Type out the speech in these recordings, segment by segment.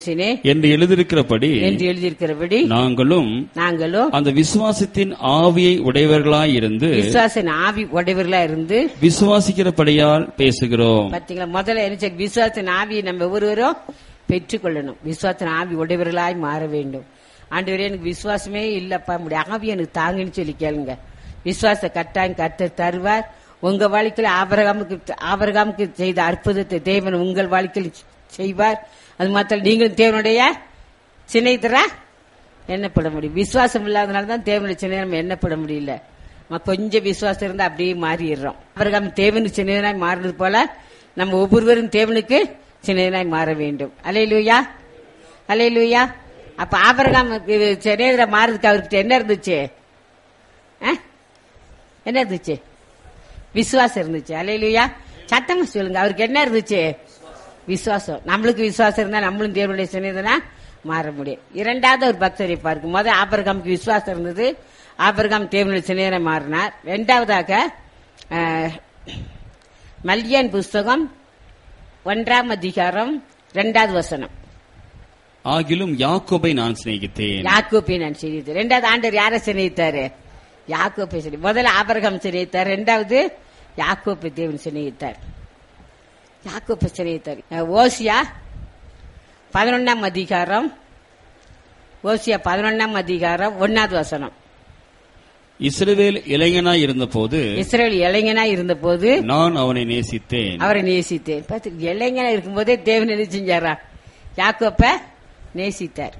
சினே என்று எழுதியிருக்கிறபடி என்று எழுதியிருக்கிறபடி நாங்களும் நாங்களும் அந்த விசுவாசத்தின் ஆவியை உடையவர்களாயிருந்து விசுவாச ஆவி உடையவர்களா இருந்து விசுவாசிக்கிறபடியால் பேசுகிறோம் பாத்தீங்களா முதல்ல என்ன செய்ய விசுவாச ஆவியை நம்ம ஒவ்வொருவரும் பெற்றுக்கொள்ளணும் விசுவாச ஆவி உடையவர்களாய் மாற வேண்டும் ஆண்டவரே எனக்கு விசுவாசமே இல்லப்பா முடிய ஆவி எனக்கு தாங்கன்னு சொல்லி கேளுங்க விசுவாச கட்டாயம் கத்த தருவார் உங்க வாழ்க்கையில் ஆபரகாமுக்கு ஆபரகாமுக்கு செய்த அற்புதத்தை தேவன் உங்கள் வாழ்க்கையில் செய்வார் அது மாத்திரம் நீங்களும் தேவனுடைய சின்னைத்தரா எண்ணப்பட முடியும் விசுவாசம் இல்லாதனால தான் தேவனுடைய சின்ன நம்ம எண்ணப்பட முடியல நம்ம கொஞ்சம் விசுவாசம் இருந்தா அப்படியே மாறிடுறோம் அவர்கள் தேவனுக்கு சின்னதனாய் மாறினது போல நம்ம ஒவ்வொருவரும் தேவனுக்கு சின்னதனாய் மாற வேண்டும் அலை லூயா அலை லூயா அப்ப ஆபரகாம் சின்னதர மாறதுக்கு அவருக்கு என்ன இருந்துச்சு ஆ? என்ன இருந்துச்சு விசுவாசம் இருந்துச்சு அலை லூயா சத்தமா சொல்லுங்க அவருக்கு என்ன இருந்துச்சு விசுவாசம் நம்மளுக்கு விசுவாசம் இருந்தா நம்மளும் தேவனுடைய சின்னதனா மாற முடியும் இரண்டாவது ஒரு பக்தரை பார்க்கும் முதல் ஆபரகாமுக்கு விசுவாசம் இருந்தது ஆபரகாம் தேவனுடைய சின்னதனை மாறினார் இரண்டாவதாக அஹ், மல்யான் புஸ்தகம் ஒன்றாம் அதிகாரம் இரண்டாவது வசனம் ஆகிலும் யாக்கோபை நான் சிநேகித்தேன் யாக்கோப்பை நான் சிரித்தேன் ரெண்டாவது ஆண்டவர் யாரை சிநேகித்தாரு யாக்கோப்பை சிநே முதல்ல ஆபரகம் சிநேகித்தார் ரெண்டாவது யாக்கோப்பை தேவன் சிநேகித்தார் யாக்கோப்பை சிநேகித்தார் அஹ், ஓசியா பதினொன்னாம் அதிகாரம் ஓசியா பதினொன்னாம் அதிகாரம் ஒன்னாவது வசனம் இஸ்ரவேல் இளைஞனாய் இருந்தபோது இஸ்ரேல் இளைஞனா இருந்தபோது நான் அவனை நேசித்தேன் அவரை நேசித்தேன் பார்த்து இளைஞனா இருக்கும்போதே தேவன் என்ன செஞ்சாரா யாக்கோப்ப நேசித்தார்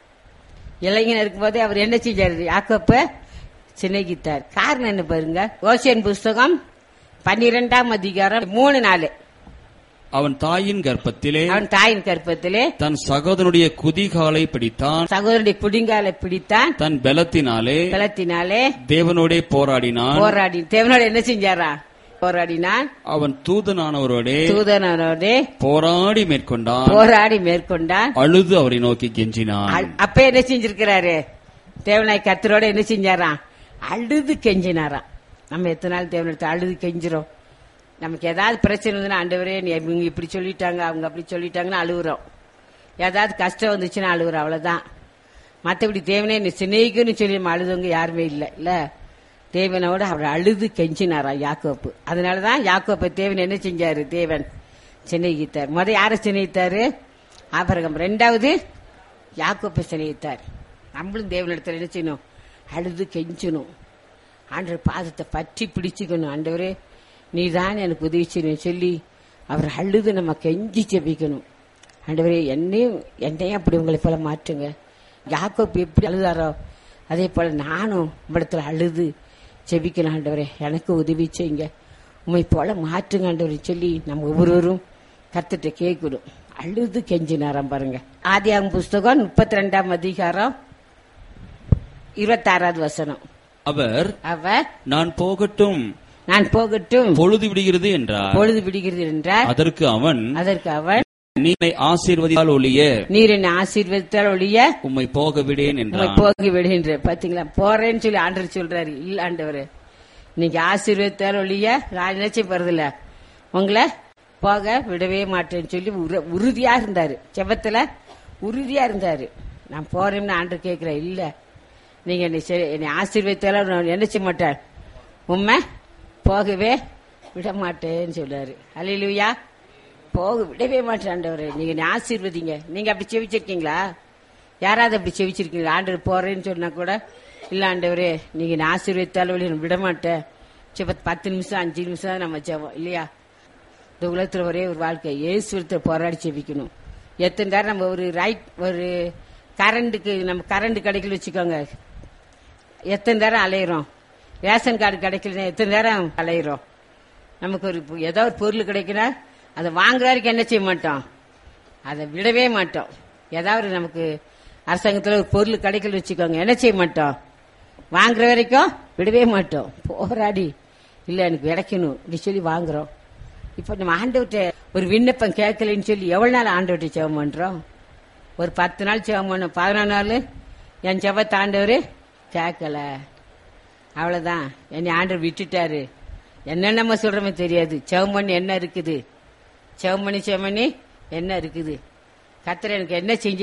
இளைஞனா இருக்கும்போதே அவர் என்ன செஞ்சாரு யாக்கோப்ப சிநேகித்தார் காரணம் என்ன பாருங்க ஓசியன் புஸ்தகம் பன்னிரெண்டாம் அதிகாரம் மூணு நாலு அவன் தாயின் கர்ப்பத்திலே அவன் தாயின் கற்பத்திலே தன் சகோதரனுடைய குதிகாலை பிடித்தான் சகோதரனுடைய குடிங்காலை பிடித்தான் தன் பலத்தினாலே பலத்தினாலே தேவனோடே போராடினான் போராடி தேவனோட என்ன செஞ்சாரா போராடினான் அவன் தூதனானவரோடே தூதனோட போராடி மேற்கொண்டான் போராடி மேற்கொண்டான் அழுது அவரை நோக்கி கெஞ்சினான் அ- அப்ப என்ன செஞ்சிருக்கிறாரு தேவனாய் கர்த்தரோட என்ன செஞ்சாராம் அழுது கெஞ்சினாராம் நம்ம எத்தனை நாள் தேவனத்தை அழுது கெஞ்சிரும் நமக்கு ஏதாவது பிரச்சனை இருந்ததுன்னா ஆண்டவரே நீ இவங்க இப்படி சொல்லிட்டாங்க அவங்க அப்படி சொல்லிட்டாங்கன்னு அழுகுறோம் ஏதாவது கஷ்டம் வந்துச்சுன்னா அழுகுறோம் அவ்வளவுதான் மற்றபடி தேவனே நீ சிநேகின்னு சொல்லி நம்ம அழுதவங்க யாருமே இல்லை இல்ல தேவனோட அவர் அழுது கெஞ்சினாராம் யாக்கோப்பு அதனாலதான் யாக்கோப்பை தேவன் என்ன செஞ்சாரு தேவன் சிநேகித்தார் முத யாரை சிநேகித்தாரு ஆபரகம் ரெண்டாவது யாக்கோப்பை சிநேகித்தார் நம்மளும் தேவனிடத்துல என்ன செய்யணும் அழுது கெஞ்சணும் ஆண்டவர் பாதத்தை பற்றி பிடிச்சுக்கணும் ஆண்டவரே நீதான் எனக்கு உதவி செய்யணும் சொல்லி அவர் அழுது நம்ம கெஞ்சி ஜெபிக்கணும் ஆண்டவரே என்னையும் என்னையும் அப்படி உங்களை போல மாற்றுங்க யாக்கோப்பு எப்படி அழுதாரோ அதே போல நானும் உம்மிடத்துல அழுது ஜெபிக்கணும் ஆண்டவரே எனக்கு உதவி செய்யுங்க உண்மை போல மாற்றுங்க ஆண்டவரே சொல்லி நம்ம ஒவ்வொருவரும் கத்துட்டு கேட்கணும் அழுது கெஞ்சினாராம் பாருங்க ஆதியாகம் புஸ்தகம் முப்பத்தி ரெண்டாம் அதிகாரம் இருபத்தாறாவது வசனம் அவர் அவர் நான் போகட்டும் நான் போகட்டும் பொழுது விடுகிறது என்றார் பொழுது பிடிக்கிறது என்றார் அதற்கு அவன் அதற்கு அவன் நீரை ஆசீர்வதித்தால் ஒழிய நீர் என்னை ஆசீர்வதித்தால் ஒழிய உம்மை போக விடேன் உம்மை என்றான் போகி விடுகின்ற பாத்தீங்களா போறேன்னு சொல்லி ஆண்டவர் சொல்றாரு இல்ல ஆண்டவர் நீங்க ஆசீர்வதித்தால் ஒழிய நான் நினைச்சு போறதில்ல உங்களை போக விடவே மாட்டேன்னு சொல்லி உறு- உறுதியா இருந்தாரு செபத்துல உறுதியா இருந்தாரு நான் போறேன்னு ஆண்டவர் கேட்கிற இல்ல நீங்க என்னை சரி- என்னை ஆசீர்வதித்தாலும் நான் என்ன செய்ய மாட்டேன் உண்மை போகவே விட மாட்டேன்னு சொல்றாரு அல்லையா போக விடவே மாட்டேன் ஆண்டவரே நீங்க என்னை ஆசீர்வதிங்க நீங்க அப்படி செவிச்சிருக்கீங்களா யாராவது அப்படி செவிச்சிருக்கீங்களா ஆண்டவர் போறேன்னு சொன்னா கூட இல்ல ஆண்டவரே நீங்க என்னை ஆசீர்வதித்தாலும் வழி நான் விட மாட்டேன் சரி, பத்து- பத்து நிமிஷம் அஞ்சு நிமிஷம் தான் நம்ம ஜெபம் இல்லையா இந்த உலகத்துல ஒரே ஒரு வாழ்க்கை ஏசுவத்தை போராடி செவிக்கணும் எத்தனை நேரம் நம்ம ஒரு ரைட் ஒரு கரண்ட்டுக்கு நம்ம கரண்ட் கிடைக்கல வச்சுக்கோங்க எத்தனை நேரம் அலையிறோம் ரேஷன் கார்டு கிடைக்கலன்னா எத்தனை நேரம் அலையிறோம் நமக்கு ஒரு பொ- ஏதோ ஒரு பொருள் கிடைக்குன்னா அதை வாங்குற வரைக்கும் என்ன செய்ய மாட்டோம் அதை விடவே மாட்டோம் ஏதாவது நமக்கு அரசாங்கத்தில் ஒரு பொருள் கிடைக்கல வச்சுக்கோங்க என்ன செய்ய மாட்டோம் வாங்குற வரைக்கும் விடவே மாட்டோம் போராடி இல்லை எனக்கு கிடைக்கணும் இப்படி சொல்லி வாங்குறோம் இப்போ நம்ம ஆண்டவர்கிட்ட ஒரு விண்ணப்பம் கேட்கலன்னு சொல்லி எவ்வளவு நாள் ஆண்டவர்கிட்ட ஜெபம் பண்றோம் ஒரு பத்து நாள் ஜெபம் பண்ணோம் பதினொன்று நாள் என் ஜெபத்தை ஆண்டவர் கேட்கல அவ்வளவுதான் என்னை ஆண்டவர் விட்டுட்டாரு என்னென்னமோ சொல்றோமே தெரியாது செவம் பண்ணி என்ன இருக்குது செவம் பண்ணி செவம் பண்ணி என்ன இருக்குது கத்தர் எனக்கு என்ன செஞ்சு